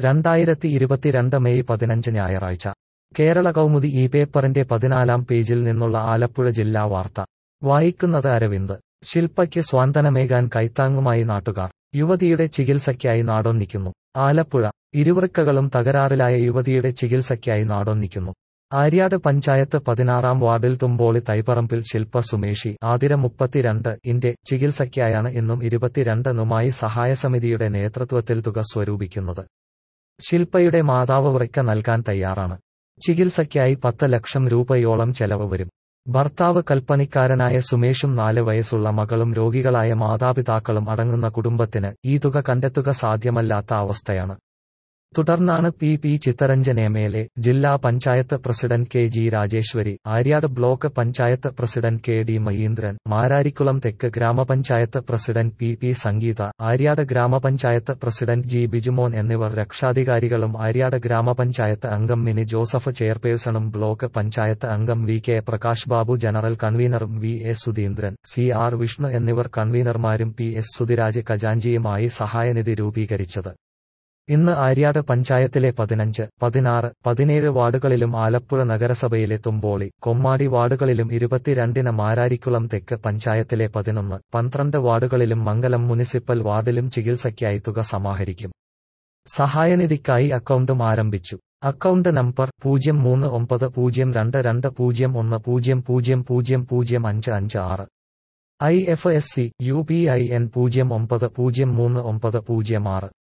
രണ്ടായിരത്തി ഇരുപത്തിരണ്ട് മെയ് പതിനഞ്ച് ഞായറാഴ്ച കേരള കൗമുദി ഈ പേപ്പറിന്റെ പതിനാലാം പേജിൽ നിന്നുള്ള ആലപ്പുഴ ജില്ലാ വാർത്ത വായിക്കുന്നത് അരവിന്ദ് ശില്പയ്ക്ക് സ്വാന്തനമേകാൻ കൈത്താങ്ങുമായി നാട്ടുകാർ യുവതിയുടെ ചികിത്സയ്ക്കായി നാടൊന്നിക്കുന്നു ആലപ്പുഴ ഇരുവൃക്കകളും തകരാറിലായ യുവതിയുടെ ചികിത്സയ്ക്കായി നാടൊന്നിക്കുന്നു ആര്യാട് പഞ്ചായത്ത് പതിനാറാം വാർഡിൽ തുമ്പോളി തൈപ്പറമ്പിൽ ശില്പ സുമേഷി ആതിര മുപ്പത്തിരണ്ട് ഇന്റെ ചികിത്സയ്ക്കായാണ് ഇന്നും ഇരുപത്തിരണ്ടിനുമായി സഹായസമിതിയുടെ നേതൃത്വത്തിൽ തുക സ്വരൂപിക്കുന്നത് ശില്പയുടെ മാതാവ് വൃക്ക നൽകാൻ തയ്യാറാണ് ചികിത്സയ്ക്കായി പത്ത് ലക്ഷം രൂപയോളം ചെലവ് വരും ഭർത്താവ് കൽപ്പണിക്കാരനായ സുമേഷും നാല് വയസ്സുള്ള മകളും രോഗികളായ മാതാപിതാക്കളും അടങ്ങുന്ന കുടുംബത്തിന് ഈ തുക കണ്ടെത്തുക സാധ്യമല്ലാത്ത അവസ്ഥയാണ് തുടർന്നാണ് P P Chitharanjan M L A ജില്ലാ panchayat president K G Rajeshwari Aryad block panchayat president K D Mahindran Mararikulam തെക്ക് ഗ്രാമപഞ്ചായത്ത് president P P Sangeetha Aryad ഗ്രാമപഞ്ചായത്ത് പ്രസിഡന്റ് ജി ബിജുമോൻ എന്നിവർ രക്ഷാധികാരികളും ആര്യാട് ഗ്രാമപഞ്ചായത്ത് അംഗം മിനി ജോസഫ് ചെയർപേഴ്സണും ബ്ലോക്ക് പഞ്ചായത്ത് അംഗം V K Prakash Babu general കൺവീനറും V S Sudheendran C R Vishnu എന്നിവർ കൺവീനർമാരും പി എസ് സുധിരാജ് ഖജാഞ്ചിയുമായി സഹായനിധി രൂപീകരിച്ചത് ഇന്ന് ആര്യാട് പഞ്ചായത്തിലെ പതിനഞ്ച് പതിനാറ് പതിനേഴ് വാർഡുകളിലും ആലപ്പുഴ നഗരസഭയിലെ തുമ്പോളി കൊമ്മാടി വാർഡുകളിലും ഇരുപത്തിരണ്ടിന് മാരാരിക്കുളം തെക്ക് പഞ്ചായത്തിലെ പതിനൊന്ന് പന്ത്രണ്ട് വാർഡുകളിലും മംഗലം മുനിസിപ്പൽ വാർഡിലും ചികിത്സയ്ക്കായി തുക സമാഹരിക്കും സഹായനിധിക്കായി അക്കൗണ്ടും ആരംഭിച്ചു അക്കൗണ്ട് നമ്പർ പൂജ്യം മൂന്ന് ഒമ്പത് പൂജ്യം രണ്ട് രണ്ട് പൂജ്യം ഒന്ന് പൂജ്യം പൂജ്യം പൂജ്യം പൂജ്യം അഞ്ച് അഞ്ച് ആറ് I F S C U P I N പൂജ്യം ഒമ്പത് പൂജ്യം മൂന്ന് ഒമ്പത് പൂജ്യം ആറ്